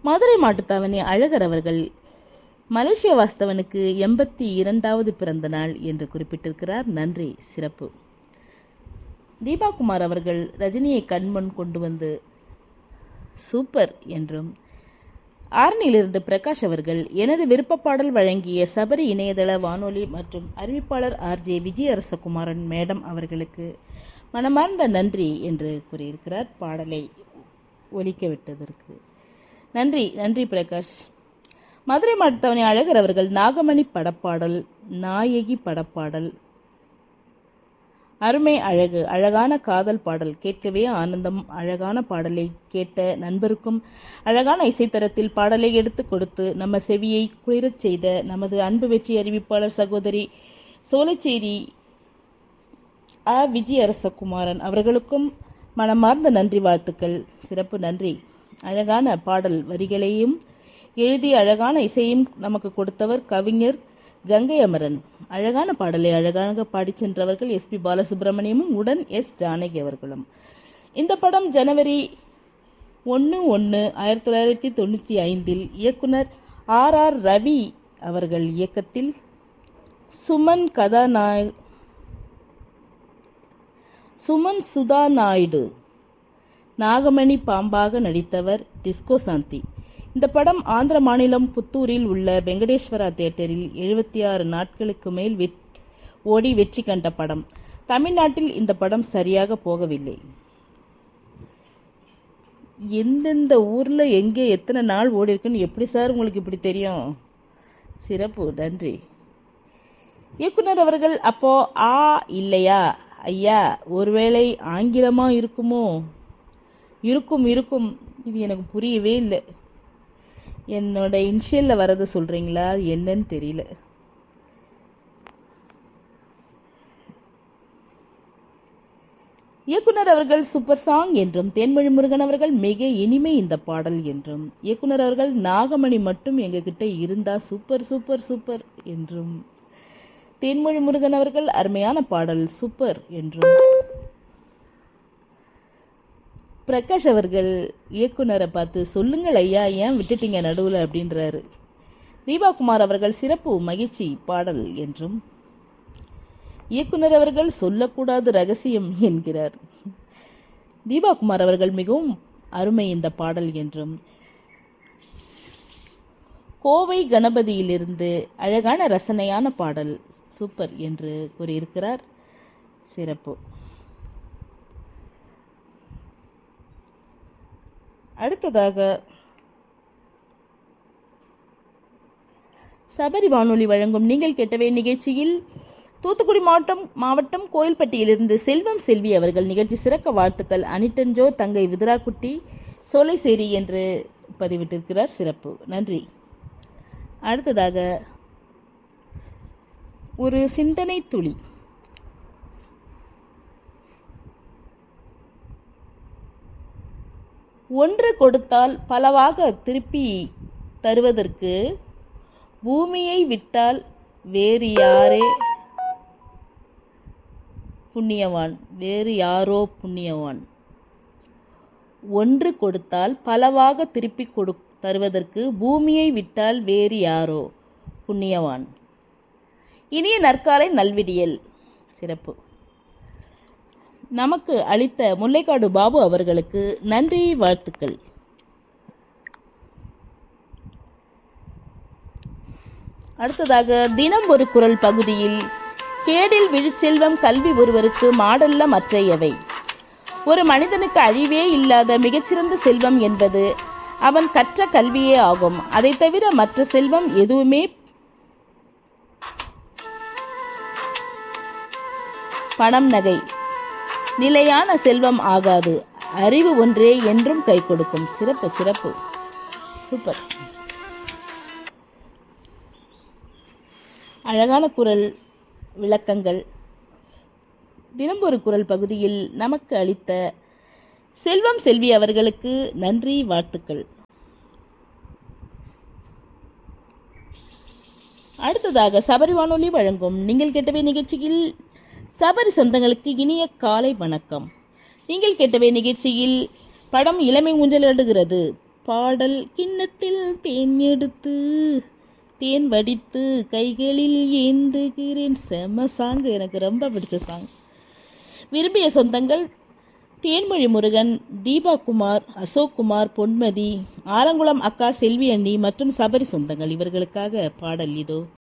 மதுரை மாட்டுத்தாவணி அழகர் அவர்கள் மலேசிய வாஸ்தவனுக்கு எண்பத்தி இரண்டாவது பிறந்த நாள் என்று குறிப்பிட்டிருக்கிறார் நன்றி சிறப்பு தீபாகுமார் அவர்கள் ரஜினியை கண்முன் கொண்டு வந்து சூப்பர் என்றும் ஆரணியிலிருந்து பிரகாஷ் அவர்கள் எனது விருப்ப பாடல் வழங்கிய சபரி இணையதள வானொலி மற்றும் அறிவிப்பாளர் ஆர்ஜே விஜயரசகுமாரன் மேடம் அவர்களுக்கு மனமார்ந்த நன்றி என்று கூறியிருக்கிறார் பாடலை ஒலிக்க விட்டதற்கு நன்றி நன்றி பிரகாஷ் மதுரை மாட்டுத்தவணை அழகர் அவர்கள் நாகமணி படப்பாடல் நாயகி படப்பாடல் அருமை அழகு அழகான காதல் பாடல் கேட்கவே ஆனந்தம் அழகான பாடலை கேட்ட நண்பருக்கும் அழகான இசைத்தரத்தில் பாடலை எடுத்து கொடுத்து நம்ம செவியை குளிரச் செய்த நமது அன்பு வெற்றி அறிவிப்பாளர் சகோதரி சோலைச்சேரி அ விஜயரசகுமாரன் அவர்களுக்கும் மனமார்ந்த நன்றி வாழ்த்துக்கள் சிறப்பு நன்றி அழகான பாடல் வரிகளையும் எழுதி அழகான இசையும் நமக்கு கொடுத்தவர் கவிஞர் கங்கை அமரன் அழகான பாடலை அழகாக பாடிச் சென்றவர்கள் எஸ்பி பாலசுப்ரமணியமும் உடன் எஸ் ஜானகி அவர்களும் இந்த படம் ஜனவரி ஒன்று ஒன்று ஆயிரத்தி தொள்ளாயிரத்தி தொண்ணூற்றி ஐந்தில் இயக்குனர் ஆர் ஆர் ரவி அவர்கள் இயக்கத்தில் சுமன் கதாநாய சுமன் சுதா நாயுடு நாகமணி பாம்பாக நடித்தவர் டிஸ்கோ சாந்தி இந்த படம் ஆந்திர மாநிலம் புத்தூரில் உள்ள வெங்கடேஸ்வரா தியேட்டரில் எழுபத்தி ஆறு நாட்களுக்கு மேல் வெட் ஓடி வெற்றி கண்ட படம் தமிழ்நாட்டில் இந்த படம் சரியாக போகவில்லை எந்தெந்த ஊரில் எங்கே எத்தனை நாள் ஓடி இருக்குன்னு எப்படி சார் உங்களுக்கு இப்படி தெரியும் சிறப்பு நன்றி இயக்குனர் அவர்கள் அப்போ ஆ இல்லையா ஐயா ஒருவேளை ஆங்கிலமா இருக்குமோ இருக்கும் இருக்கும் இது எனக்கு புரியவே இல்லை என்னோட இன்ஷியலில் வரதை சொல்கிறீங்களா என்னன்னு தெரியல இயக்குனர் அவர்கள் சூப்பர் சாங் என்றும் தேன்மொழி முருகன் அவர்கள் மிக இனிமை இந்த பாடல் என்றும் இயக்குனர் அவர்கள் நாகமணி மட்டும் எங்ககிட்ட இருந்தா சூப்பர் சூப்பர் சூப்பர் என்றும் தேன்மொழி முருகன் அவர்கள் அருமையான பாடல் சூப்பர் என்றும் பிரகாஷ் அவர்கள் இயக்குனரை பார்த்து சொல்லுங்கள் ஐயா ஏன் விட்டுட்டீங்க நடுவில் அப்படின்றாரு தீபாகுமார் அவர்கள் சிறப்பு மகிழ்ச்சி பாடல் என்றும் இயக்குனர் அவர்கள் சொல்லக்கூடாத ரகசியம் என்கிறார் தீபாகுமார் அவர்கள் மிகவும் அருமை இந்த பாடல் என்றும் கோவை கணபதியிலிருந்து அழகான ரசனையான பாடல் சூப்பர் என்று கூறியிருக்கிறார் சிறப்பு அடுத்ததாக சபரி வானொலி வழங்கும் நீங்கள் கேட்டவே நிகழ்ச்சியில் தூத்துக்குடி மாவட்டம் மாவட்டம் கோயில்பட்டியிலிருந்து செல்வம் செல்வி அவர்கள் நிகழ்ச்சி சிறக்க வாழ்த்துக்கள் அனிட்டன்ஜோ தங்கை விதுராக்குட்டி சோலைசேரி என்று பதிவிட்டிருக்கிறார் சிறப்பு நன்றி அடுத்ததாக ஒரு சிந்தனை துளி ஒன்று கொடுத்தால் பலவாக திருப்பி தருவதற்கு பூமியை விட்டால் வேறு யாரே புண்ணியவான் வேறு யாரோ புண்ணியவான் ஒன்று கொடுத்தால் பலவாக திருப்பி கொடு தருவதற்கு பூமியை விட்டால் வேறு யாரோ புண்ணியவான் இனிய நற்காலை நல்விடியல் சிறப்பு நமக்கு அளித்த முல்லைக்காடு பாபு அவர்களுக்கு நன்றி வாழ்த்துக்கள் அடுத்ததாக தினம் ஒரு குரல் பகுதியில் கேடில் விழுச்செல்வம் கல்வி ஒருவருக்கு மாடல்ல மற்றையவை ஒரு மனிதனுக்கு அழிவே இல்லாத மிகச்சிறந்த செல்வம் என்பது அவன் கற்ற கல்வியே ஆகும் அதை தவிர மற்ற செல்வம் எதுவுமே பணம் நகை நிலையான செல்வம் ஆகாது அறிவு ஒன்றே என்றும் கை கொடுக்கும் சிறப்பு சிறப்பு சூப்பர் அழகான குரல் விளக்கங்கள் தினம் ஒரு குரல் பகுதியில் நமக்கு அளித்த செல்வம் செல்வி அவர்களுக்கு நன்றி வாழ்த்துக்கள் அடுத்ததாக சபரி வானொலி வழங்கும் நீங்கள் கேட்டவை நிகழ்ச்சியில் சபரி சொந்தங்களுக்கு இனிய காலை வணக்கம் நீங்கள் கேட்டவை நிகழ்ச்சியில் படம் இளமை ஊஞ்சலாடுகிறது பாடல் கிண்ணத்தில் தேன் எடுத்து தேன் வடித்து கைகளில் ஏந்துகிறேன் செம சாங் எனக்கு ரொம்ப பிடிச்ச சாங் விரும்பிய சொந்தங்கள் தேன்மொழி முருகன் தீபா குமார் அசோக் குமார் பொன்மதி ஆலங்குளம் அக்கா செல்வி அண்ணி மற்றும் சபரி சொந்தங்கள் இவர்களுக்காக பாடல் இதோ